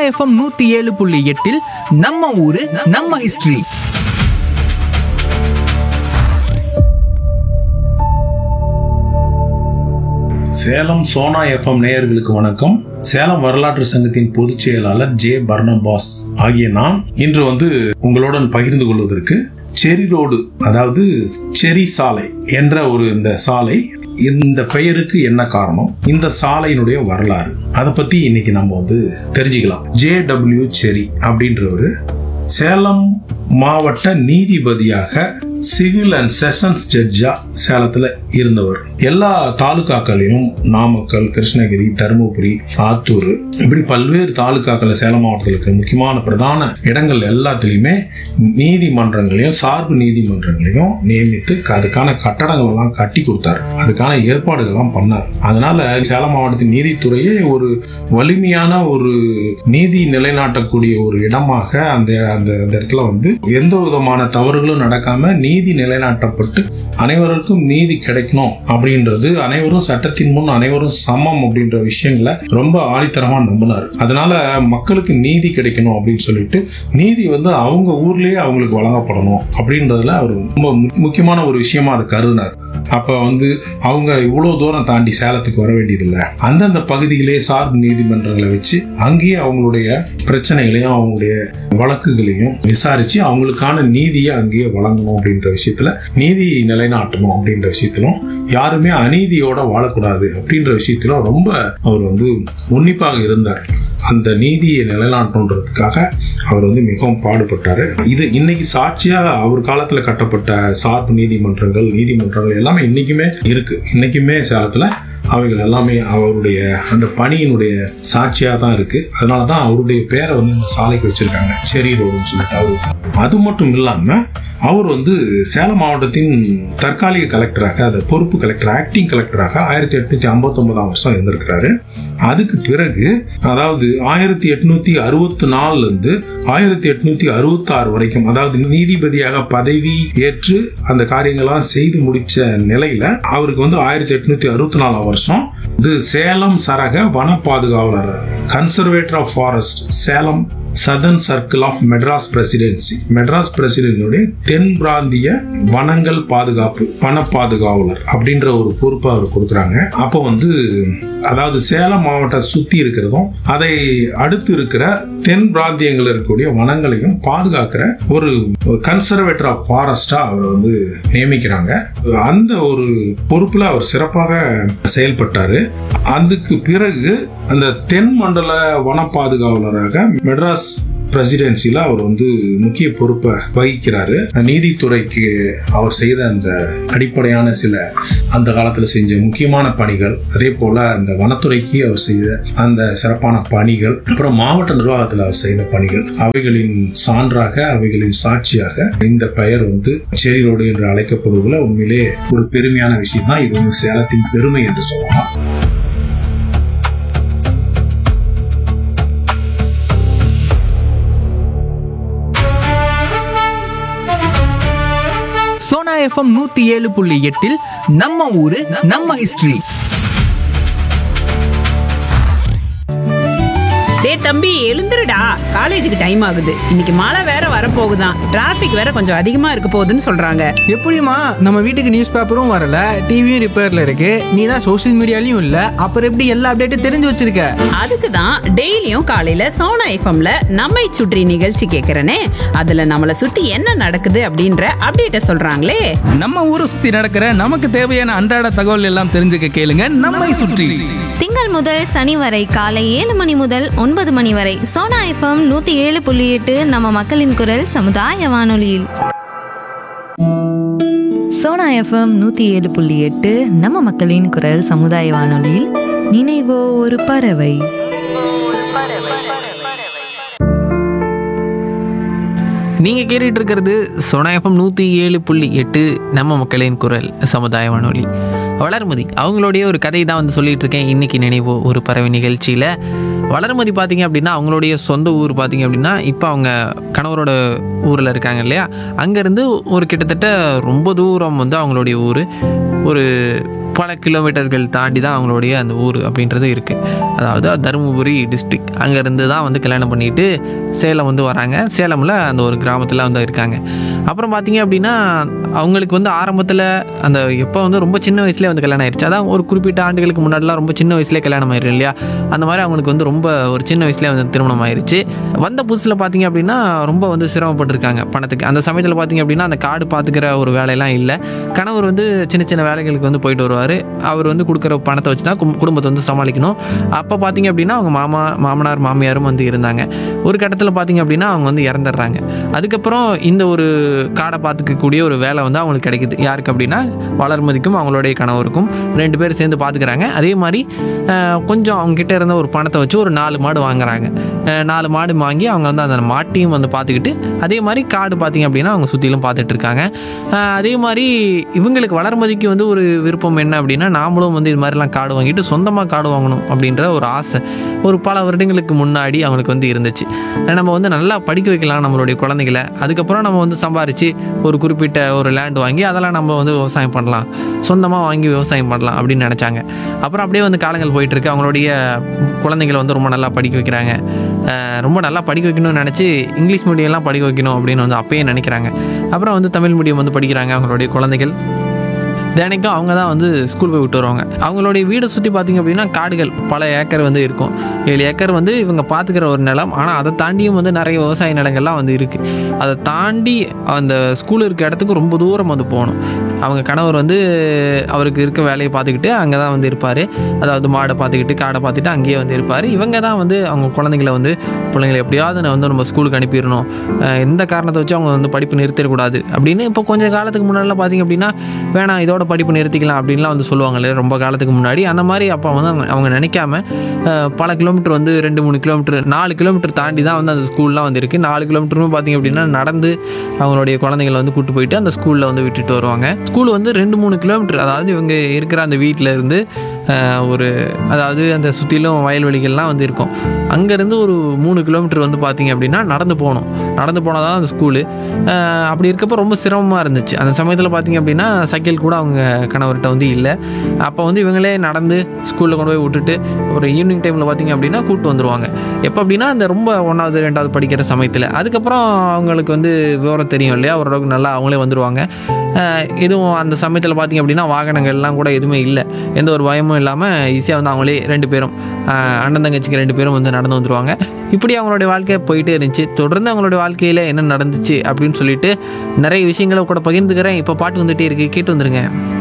FM நூத்தி ஏழு புள்ளி எட்டில் நம்ம ஊரு நம்ம ஹிஸ்டரி சேலம் சோனா எஃப்எம் நேயர்களுக்கு வணக்கம் சேலம் வரலாற்று சங்கத்தின் பொதுச் செயலாளர் ஜே பர்னபாஸ் ஆகிய நான் இன்று வந்து உங்களுடன் பகிர்ந்து கொள்வதற்கு செரி ரோடு அதாவது செரி சாலை என்ற ஒரு இந்த சாலை இந்த பெயருக்கு என்ன காரணம் இந்த சாலையினுடைய வரலாறு அதை பத்தி இன்னைக்கு நம்ம வந்து தெரிஞ்சுக்கலாம் ஜே டபிள்யூ செரி அப்படின்றவரு சேலம் மாவட்ட நீதிபதியாக சிவில் அண்ட் செஷன்ஸ் ஜட்ஜா சேலத்துல இருந்தவர் எல்லா தாலுகாக்களையும் நாமக்கல் கிருஷ்ணகிரி தருமபுரி ஆத்தூர் இப்படி பல்வேறு தாலுகாக்கள் சேலம் மாவட்டத்தில் இருக்கிற முக்கியமான பிரதான இடங்கள் எல்லாத்துலேயுமே நீதிமன்றங்களையும் சார்பு நீதிமன்றங்களையும் நியமித்து அதுக்கான கட்டடங்கள் எல்லாம் கட்டி கொடுத்தாரு அதுக்கான ஏற்பாடுகள்லாம் பண்ணார் அதனால சேலம் மாவட்டத்தின் நீதித்துறையே ஒரு வலிமையான ஒரு நீதி நிலைநாட்டக்கூடிய ஒரு இடமாக அந்த அந்த அந்த இடத்துல வந்து எந்த விதமான தவறுகளும் நடக்காம நீதி நிலைநாட்டப்பட்டு அனைவருக்கும் நீதி கிடைக்கணும் அப்படின்றது அனைவரும் சட்டத்தின் முன் அனைவரும் சமம் அப்படின்ற விஷயங்களை ரொம்ப ஆணித்தரமா நம்பினார் அதனால மக்களுக்கு நீதி கிடைக்கணும் அப்படின்னு சொல்லிட்டு நீதி வந்து அவங்க ஊர்லயே அவங்களுக்கு வழங்கப்படணும் அப்படின்றதுல அவர் ரொம்ப மு- முக்கியமான ஒரு விஷயமா அதை கருதினார் அப்ப வந்து அவங்க இவ்வளவு தூரம் தாண்டி சேலத்துக்கு வர வேண்டியதில்லை அந்தந்த பகுதியிலே சார்பு நீதிமன்றங்களை வச்சு அங்கேயே அவங்களுடைய பிரச்சனைகளையும் அவங்களுடைய வழக்குகளையும் விசாரிச்சு அவங்களுக்கான நீதியை அங்கேயே வழங்கணும் அப்படின்ற விஷயத்துல நீதி நிலைநாட்டணும் அப்படின்ற விஷயத்திலும் யாருமே அநீதியோட வாழக்கூடாது அப்படின்ற விஷயத்திலும் ரொம்ப அவர் வந்து உன்னிப்பாக இருந்தார் அந்த நீதியை நிலைநாட்டணுன்றதுக்காக அவர் வந்து மிகவும் பாடுபட்டாரு இது இன்னைக்கு சாட்சியா அவர் காலத்துல கட்டப்பட்ட சார்பு நீதிமன்றங்கள் நீதிமன்றங்கள் எல்லாமே இன்னைக்குமே இருக்கு இன்னைக்குமே சேலத்துல அவைகள் எல்லாமே அவருடைய அந்த பணியினுடைய சாட்சியா தான் இருக்கு அதனால தான் அவருடைய பேரை வந்து இந்த சாலைக்கு வச்சிருக்காங்க செரி ரோடுன்னு சொல்லிட்டு அவரு அது மட்டும் இல்லாம அவர் வந்து சேலம் மாவட்டத்தின் தற்காலிக கலெக்டராக அது பொறுப்பு கலெக்டர் ஆக்டிங் கலெக்டராக ஆயிரத்தி எட்நூத்தி ஐம்பத்தி வருஷம் இருந்திருக்கிறாரு அதுக்கு பிறகு அதாவது ஆயிரத்தி எட்நூத்தி அறுபத்தி நாலுல இருந்து ஆயிரத்தி எட்நூத்தி அறுபத்தி ஆறு வரைக்கும் அதாவது நீதிபதியாக பதவி ஏற்று அந்த காரியங்கள்லாம் செய்து முடிச்ச நிலையில அவருக்கு வந்து ஆயிரத்தி எட்நூத்தி அறுபத்தி நாலாம் வருஷம் இது சேலம் சரக வன பாதுகாவலர் conservator of forest Salem southern circle of Madras presidency Madras பிரசிடென்சியுடைய தென் பிராந்திய வனங்கள் பாதுகாப்பு வன பாதுகாவலர் அப்படின்ற ஒரு பொறுப்பை அவர் கொடுக்குறாங்க அப்போ வந்து அதாவது சேலம் மாவட்டம் சுத்தி இருக்கிறதும் அதை அடுத்து இருக்கிற தென் பிராந்தியங்கள் இருக்கக்கூடிய வனங்களையும் பாதுகாக்கிற ஒரு கன்சர்வேட்டர் ஆஃப் ஃபாரஸ்டா அவர் வந்து நியமிக்கிறாங்க அந்த ஒரு பொறுப்புல அவர் சிறப்பாக செயல்பட்டாரு அதுக்கு பிறகு அந்த தென் மண்டல வன பாதுகாவலராக மெட்ராஸ் பிரசிடென்சில அவர் வந்து முக்கிய பொறுப்பை வகிக்கிறாரு நீதித்துறைக்கு அவர் செய்த அந்த அடிப்படையான சில அந்த காலத்துல செஞ்ச முக்கியமான பணிகள் அதே போல அந்த வனத்துறைக்கு அவர் செய்த அந்த சிறப்பான பணிகள் அப்புறம் மாவட்ட நிர்வாகத்தில் அவர் செய்த பணிகள் அவைகளின் சான்றாக அவைகளின் சாட்சியாக இந்த பெயர் வந்து செரி ரோடு என்று அழைக்கப்படுவதில் உண்மையிலே ஒரு பெருமையான விஷயம் தான் இது வந்து சேலத்தின் பெருமை என்று சொல்லலாம் சோனா எஃப்எம் நூத்தி ஏழு புள்ளி எட்டில் நம்ம ஊரு நம்ம ஹிஸ்டரி டேய் தம்பி எழுந்துருடா காலேஜுக்கு டைம் ஆகுது இன்னைக்கு மழை வேற வரப்போகுதான் டிராஃபிக் வேற கொஞ்சம் அதிகமா இருக்க போகுதுன்னு சொல்றாங்க எப்படிம்மா நம்ம வீட்டுக்கு நியூஸ் பேப்பரும் வரல டிவியும் ரிப்பேர்ல இருக்கு நீ தான் சோஷியல் மீடியாலையும் இல்ல அப்புறம் எப்படி எல்லா அப்டேட்டும் தெரிஞ்சு வச்சிருக்க அதுக்கு தான் டெய்லியும் காலையில சோனா எஃப்எம்ல நம்மை சுற்றி நிகழ்ச்சி கேட்கறனே அதுல நம்மள சுத்தி என்ன நடக்குது அப்படின்ற அப்டேட்ட சொல்றாங்களே நம்ம ஊரை சுத்தி நடக்கிற நமக்கு தேவையான அன்றாட தகவல் எல்லாம் தெரிஞ்சுக்க கேளுங்க நம்மை சுற்றி திங்கள் முதல் சனி வரை காலை ஏழு மணி முதல் ஒன்பது மணி வரை சோனா எஃப்எம் நூத்தி ஏழு புள்ளி எட்டு நம்ம மக்களின் குரல் சமுதாய வானொலியில் சோனா எஃப்எம் நூற்றி ஏழு புள்ளி எட்டு நம்ம மக்களின் குரல் சமுதாய வானொலியில் நினைவோ ஒரு பறவை நீங்கள் கேட்டுட்டு இருக்கிறது சோனா எஃப்எம் நூற்றி ஏழு புள்ளி எட்டு நம்ம மக்களின் குரல் சமுதாய வானொலி வளர்மதி அவங்களுடைய ஒரு கதை தான் வந்து சொல்லிட்டு இருக்கேன் இன்னைக்கு நினைவோ ஒரு பறவை நிகழ்ச்சியில் வளர்மதி பார்த்தீங்க அப்படின்னா அவங்களுடைய சொந்த ஊர் பார்த்தீங்க அப்படின்னா இப்போ அவங்க கணவரோட ஊரில் இருக்காங்க இல்லையா அங்கேருந்து ஒரு கிட்டத்தட்ட ரொம்ப தூரம் வந்து அவங்களுடைய ஊர் ஒரு பல கிலோமீட்டர்கள் தாண்டி தான் அவங்களுடைய அந்த ஊர் அப்படின்றது இருக்குது அதாவது தருமபுரி டிஸ்ட்ரிக்ட் அங்கேருந்து தான் வந்து கல்யாணம் பண்ணிட்டு சேலம் வந்து வராங்க சேலமில் அந்த ஒரு கிராமத்தில் வந்து இருக்காங்க அப்புறம் பார்த்தீங்க அப்படின்னா அவங்களுக்கு வந்து ஆரம்பத்தில் அந்த எப்போ வந்து ரொம்ப சின்ன வயசுலேயே வந்து கல்யாணம் ஆயிடுச்சு அதான் ஒரு குறிப்பிட்ட ஆண்டுகளுக்கு முன்னாடிலாம் ரொம்ப சின்ன வயசுலேயே கல்யாணம் ஆயிரும் இல்லையா அந்த மாதிரி அவங்களுக்கு வந்து ரொம்ப ஒரு சின்ன வயசுலேயே வந்து திருமணம் ஆயிருச்சு வந்த புதுசில் பார்த்தீங்க அப்படின்னா ரொம்ப வந்து சிரமப்பட்டிருக்காங்க பணத்துக்கு அந்த சமயத்தில் பார்த்தீங்க அப்படின்னா அந்த காடு பார்த்துக்கிற ஒரு வேலையெல்லாம் இல்லை கணவர் வந்து சின்ன சின்ன வேலைகளுக்கு வந்து போயிட்டு வருவார் அவர் வந்து கொடுக்குற பணத்தை வச்சு தான் கும்- குடும்பத்தை வந்து சமாளிக்கணும் அப்போ பார்த்தீங்க அப்படின்னா அவங்க மாமா மாமனார் மாமியாரும் வந்து இருந்தாங்க ஒரு கட்டத்தில் பார்த்தீங்க அப்படின்னா அவங்க வந்து இறந்துடுறாங்க அதுக்கப்புறம் இந்த ஒரு காடை பார்த்துக்கக்கூடிய ஒரு வேலை வந்து அவங்களுக்கு கிடைக்குது யாருக்கு அப்படின்னா வளர்மதிக்கும் அவங்களுடைய கணவருக்கும் ரெண்டு பேரும் சேர்ந்து பார்த்துக்கிறாங்க அதே மாதிரி அஹ், கொஞ்சம் அவங்க கிட்ட இருந்த ஒரு பணத்தை வச்சு ஒரு நாலு மாடு வாங்குறாங்க அஹ், நாலு மாடு வாங்கி அவங்க வந்து அந்த மாட்டையும் வந்து பார்த்துக்கிட்டு அதே மாதிரி காடு பார்த்தீங்க அப்படின்னா அவங்க சுற்றிலும் பார்த்துட்டு இருக்காங்க அஹ், அதே மாதிரி இவங்களுக்கு வளர்மதிக்கு வந்து ஒரு விருப்பம் என்ன அப்படின்னா நாமளும் வந்து இது மாதிரிலாம் காடு வாங்கிட்டு சொந்தமாக காடு வாங்கணும் அப்படின்ற ஒரு ஆசை ஒரு பல வருடங்களுக்கு முன்னாடி அவங்களுக்கு வந்து இருந்துச்சு நம்ம வந்து நல்லா படிக்க வைக்கலாம் நம்மளுடைய குழந்தைகளை அதுக்கப்புறம் நம்ம வந்து சம்பாரித்து ஒரு குறிப்பிட்ட ஒரு லேண்ட் வாங்கி அதெல்லாம் நம்ம வந்து விவசாயம் பண்ணலாம் சொந்தமாக வாங்கி விவசாயம் பண்ணலாம் அப்படின்னு நினச்சாங்க அப்புறம் அப்படியே வந்து காலங்கள் போயிட்டு இருக்கு அவங்களுடைய குழந்தைகளை வந்து ரொம்ப நல்லா படிக்க வைக்கிறாங்க அஹ் ரொம்ப நல்லா படிக்க வைக்கணும்னு நினச்சி இங்கிலீஷ் மீடியம்லாம் படிக்க வைக்கணும் அப்படின்னு வந்து அப்பயே நினைக்கிறாங்க அப்புறம் வந்து தமிழ் மீடியம் வந்து படிக்கிறாங்க அவங்களுடைய குழந்தைகள் தினைக்கும் அவங்க தான் வந்து ஸ்கூல் போய் விட்டு வருவாங்க அவங்களுடைய வீடை சுற்றி பார்த்தீங்க அப்படின்னா காடுகள் பல ஏக்கர் வந்து இருக்கும் ஏழு ஏக்கர் வந்து இவங்க பார்த்துக்கிற ஒரு நிலம் ஆனால் அதை தாண்டியும் வந்து நிறைய விவசாய நிலங்கள்லாம் வந்து இருக்குது அதை தாண்டி அந்த ஸ்கூல் இருக்க இடத்துக்கு ரொம்ப தூரம் வந்து போகணும் அவங்க கணவர் வந்து அவருக்கு இருக்க வேலையை பார்த்துக்கிட்டு அங்கே தான் வந்து இருப்பார் அதாவது மாடை பார்த்துக்கிட்டு காடை பார்த்துட்டு அங்கேயே வந்து இருப்பார் இவங்க தான் வந்து அவங்க குழந்தைங்களை வந்து பிள்ளைங்களை எப்படியாவது நான் வந்து நம்ம ஸ்கூலுக்கு அனுப்பிடணும் அஹ் எந்த காரணத்தை வச்சு அவங்க வந்து படிப்பு நிறுத்திடக்கூடாது அப்படின்னு இப்போ கொஞ்சம் காலத்துக்கு முன்னாடிலாம் பார்த்தீங்க அப்படின்னா வேணாம் இதோட படிப்பு நிறுத்திக்கலாம் அப்படின்லாம் வந்து சொல்லுவாங்க இல்லையா ரொம்ப காலத்துக்கு முன்னாடி அந்த மாதிரி அப்போ வந்து அவங்க அவங்க நினைக்காம அஹ், பல கிலோமீட்டர் வந்து ரெண்டு மூணு கிலோமீட்டர் நாலு கிலோமீட்டர் தாண்டி தான் வந்து அந்த ஸ்கூல்லாம் வந்து இருக்குது நாலு கிலோமீட்டருமே பார்த்தீங்க அப்படின்னா நடந்து அவங்களுடைய குழந்தைங்களை வந்து கூட்டு போயிட்டு அந்த ஸ்கூலில் வந்து விட்டுட்டு வருவாங்க ஸ்கூல் வந்து ரெண்டு மூணு கிலோமீட்டர் அதாவது இவங்க இருக்கிற அந்த வீட்டில் இருந்து அஹ், ஒரு அதாவது அந்த சுற்றிலும் வயல்வெளிகள்லாம் வந்து இருக்கும் அங்கேருந்து ஒரு மூணு கிலோமீட்டர் வந்து பார்த்தீங்க அப்படின்னா நடந்து போகணும் நடந்து போனால் தான் அந்த ஸ்கூலு அப்படி இருக்கப்போ ரொம்ப சிரமமாக இருந்துச்சு அந்த சமயத்தில் பார்த்தீங்க அப்படின்னா சைக்கிள் கூட அவங்க கணவர்கிட்ட வந்து இல்லை அப்போ வந்து இவங்களே நடந்து ஸ்கூலில் கொண்டு போய் விட்டுட்டு ஒரு ஈவினிங் டைமில் பார்த்தீங்க அப்படின்னா கூப்பிட்டு வந்துருவாங்க எப்போ அப்படின்னா அந்த ரொம்ப ஒன்றாவது ரெண்டாவது படிக்கிற சமயத்தில் அதுக்கப்புறம் அவங்களுக்கு வந்து விவரம் தெரியும் இல்லையா ஓரளவுக்கு நல்லா அவங்களே வந்துடுவாங்க அஹ் எதுவும் அந்த சமயத்தில் பார்த்தீங்க அப்படின்னா வாகனங்கள்லாம் கூட எதுவுமே இல்லை எந்த ஒரு பயமும் இல்லாமல் ஈஸியாக வந்து அவங்களே ரெண்டு பேரும் அஹ் அண்ணன் தங்கச்சிக்கு ரெண்டு பேரும் வந்து நடந்து வந்துருவாங்க இப்படி அவங்களுடைய வாழ்க்கை போயிட்டே இருந்துச்சு தொடர்ந்து அவங்களுடைய வாழ்க்கையில் என்ன நடந்துச்சு அப்படின்னு சொல்லிட்டு நிறைய விஷயங்களை கூட பகிர்ந்துக்கிறேன் இப்போ பாட்டு வந்துட்டே இருக்கு கேட்டு வந்துருங்க